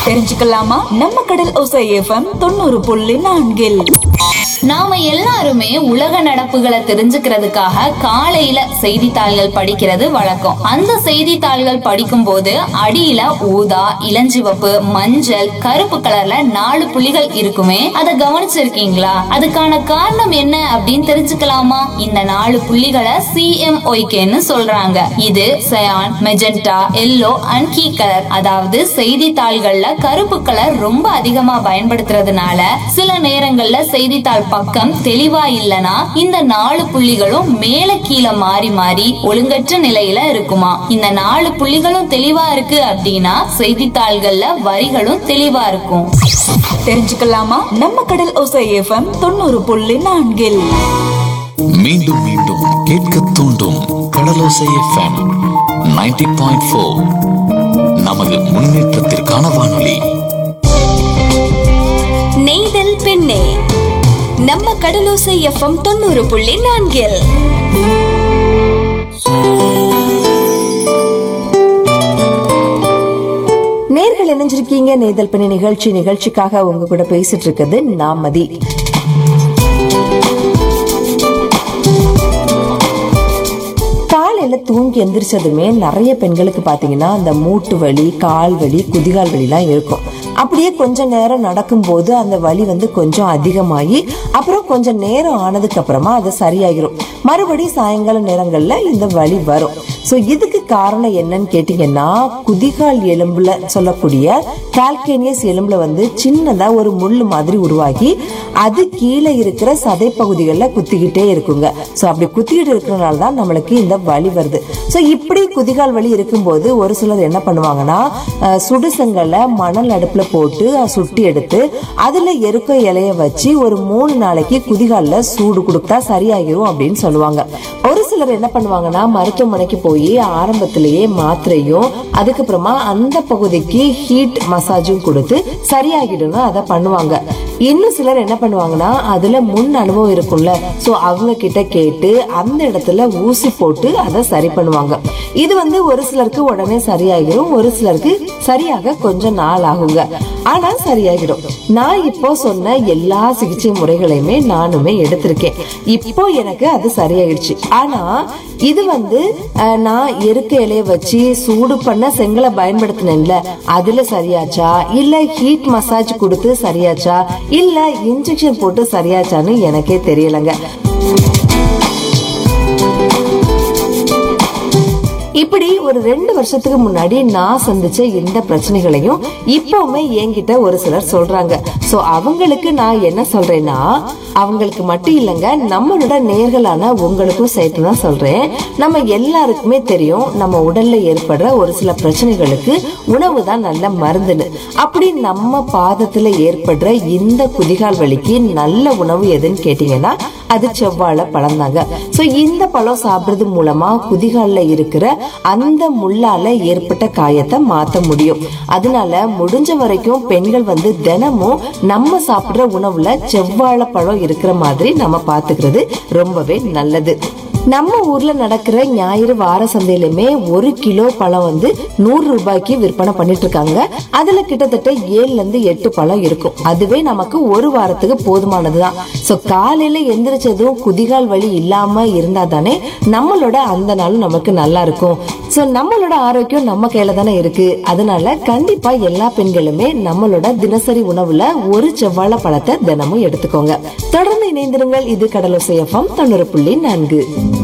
தெரிஞ்சுக்கலாமா நம்ம கடல் ஒசை எஃப்எம் தொண்ணூறு புள்ளி நான்கில் நாம எல்லாருமே உலக நடப்புகளை தெரிஞ்சுக்கிறதுக்காக காலையில செய்தித்தாள்கள் படிக்கிறது வழக்கம் அந்த செய்தித்தாள்கள் படிக்கும் போது அடியில ஊதா இளஞ்சிவப்பு மஞ்சள் கருப்பு கலர்ல நாலு புள்ளிகள் இருக்குமே அதை கவனிச்சிருக்கீங்களா அதுக்கான காரணம் என்ன அப்படின்னு தெரிஞ்சுக்கலாமா இந்த நாலு புள்ளிகளை சிஎம்ஒய்கேன்னு சொல்றாங்க இது cyan magenta yellow and key colour அதாவது செய்தித்தாள்கள்ல கருப்பு கலர் ரொம்ப அதிகமா பயன்படுத்துறதுனால சில நேரங்கள்ல செய்தித்தாள் பக்கம் தெளிவா இல்லனா இந்த நாலு புள்ளிகளும் மேல கீழே மாறி மாறி ஒழுங்கற்ற நிலையில இருக்குமா இந்த நாலு புள்ளிகளும் தெளிவா இருக்கு அப்படின்னா செய்தித்தாள்கள்ல வரிகளும் தெளிவா இருக்கும் தெரிஞ்சுக்கலாமா நம்ம கடல் ஒசை எஃப்எம் தொண்ணூறு புள்ளி நான்கில் மீண்டும் மீண்டும் கேட்க தூண்டும் கடலோசை எஃப்எம் 90.4 பாயிண்ட் ஃபோர் நமது முன்னேற்றத்திற்கான வானொலி நெய்தல் பெண்ணே நம்ம கடலோசை எஃப்எம் தொண்ணூறு புள்ளி நான்கில் நேர்கள் இணைஞ்சிருக்கீங்க நெய்தல் பண்ணி நிகழ்ச்சி நிகழ்ச்சிக்காக உங்க கூட பேசிட்டு இருக்குது நாமதி காலையில தூங்கி எந்திரிச்சதுமே நிறைய பெண்களுக்கு பாத்தீங்கன்னா அந்த மூட்டு வலி கால் வலி குதிகால் வலிலாம் இருக்கும் அப்படியே கொஞ்ச நேரம் நடக்கும்போது அந்த வலி வந்து கொஞ்சம் அதிகமாகி அப்புறம் கொஞ்சம் நேரம் ஆனதுக்கு அப்புறமா அது சரியாகிரும் மறுபடியும் சாயங்கால நேரங்கள்ல இந்த வலி வரும் சோ இதுக்கு காரணம் என்னன்னு கேட்டீங்கன்னா குதிகால் எலும்புல சொல்லக்கூடிய கால்கேனியஸ் எலும்புல வந்து சின்னதா ஒரு முள் மாதிரி உருவாகி அது கீழே இருக்கிற சதை பகுதிகளில் குத்திக்கிட்டே இருக்குங்க சோ அப்படி குத்திக்கிட்டு இருக்கிறனால தான் நம்மளுக்கு இந்த வலி வருது சோ இப்படி குதிகால் வலி இருக்கும்போது ஒரு சிலர் என்ன பண்ணுவாங்கன்னா அஹ், சுடுசெங்கல்ல மணல் அடுப்புல போட்டு அஹ், சுட்டி எடுத்து அதுல எருக்க இலைய வச்சு ஒரு மூணு நாளைக்கு குதிகால்ல சூடு கொடுத்தா சரியாகிரும் அப்படின்னு சொல்லுவாங்க ஒரு சிலர் என்ன பண்ணுவாங்கன்னா மருத்துவமனைக்கு போய் ஆரம்பத்திலேயே மாத்திரையும் அதுக்கப்புறமா அந்த பகுதிக்கு ஹீட் மசாஜும் கொடுத்து சரியாகிடும்னு அதை பண்ணுவாங்க இன்னும் சிலர் என்ன பண்ணுவாங்கன்னா அதுல முன் அனுபவம் இருக்கும்ல சோ அவங்க கிட்ட கேட்டு அந்த இடத்துல ஊசி போட்டு அதை சரி பண்ணுவாங்க இது வந்து ஒரு சிலருக்கு உடனே சரியாகிடும் ஒரு சிலருக்கு சரியாக கொஞ்சம் நாள் ஆகுங்க ஆனா சரியாகிடும் நான் இப்போ சொன்ன எல்லா சிகிச்சை முறைகளையுமே நானுமே எடுத்திருக்கேன் இப்போ எனக்கு அது சரியாயிடுச்சு ஆனா இது வந்து அஹ், நான் எருக்க இலைய வச்சு சூடு பண்ண செங்கலை பயன்படுத்தினேன்ல அதுல சரியாச்சா இல்ல ஹீட் மசாஜ் கொடுத்து சரியாச்சா இல்ல இன்ஜெக்ஷன் போட்டு சரியாச்சான்னு எனக்கே தெரியலங்க இப்படி ஒரு ரெண்டு வருஷத்துக்கு முன்னாடி நான் சந்திச்ச இந்த பிரச்சனைகளையும் இப்பவுமே என்கிட்ட ஒரு சிலர் சொல்றாங்க சோ அவங்களுக்கு நான் என்ன சொல்றேன்னா அவங்களுக்கு மட்டும் இல்லைங்க நம்மளோட நேர்களான உங்களுக்கும் சேர்த்து தான் சொல்றேன் நம்ம எல்லாருக்குமே தெரியும் நம்ம உடல்ல ஏற்படுற ஒரு சில பிரச்சனைகளுக்கு உணவு தான் நல்ல மருந்துன்னு அப்படி நம்ம பாதத்துல ஏற்படுற இந்த குதிகால் வலிக்கு நல்ல உணவு எதுன்னு கேட்டீங்கன்னா அது செவ்வாழை பழம் தாங்க சோ இந்த பழம் சாப்பிடுறது மூலமா குதிகால்ல இருக்கிற அந்த முள்ளால ஏற்பட்ட காயத்தை மாத்த முடியும் அதனால முடிஞ்ச வரைக்கும் பெண்கள் வந்து தினமும் நம்ம சாப்பிடுற உணவுல செவ்வாழை பழம் இருக்கிற மாதிரி நம்ம பாத்துக்கிறது ரொம்பவே நல்லது நம்ம ஊர்ல நடக்கிற ஞாயிறு வார சந்தையிலுமே ஒரு கிலோ பழம் வந்து நூறு ரூபாய்க்கு விற்பனை பண்ணிட்டு இருக்காங்க அதுல கிட்டத்தட்ட ஏழுல இருந்து எட்டு பழம் இருக்கும் அதுவே நமக்கு ஒரு வாரத்துக்கு போதுமானதுதான் சோ காலையில எந்திரிச்சதும் குதிகால் வலி இல்லாம இருந்தா தானே நம்மளோட அந்த நாளும் நமக்கு நல்லா இருக்கும் சோ நம்மளோட ஆரோக்கியம் நம்ம கையில தானே இருக்கு அதனால கண்டிப்பா எல்லா பெண்களுமே நம்மளோட தினசரி உணவுல ஒரு செவ்வாழை பழத்தை தினமும் எடுத்துக்கோங்க தொடர்ந்து இணைந்திருங்கள் இது கடலோசை எஃப்எம் தொண்ணூறு புள்ளி நான்கு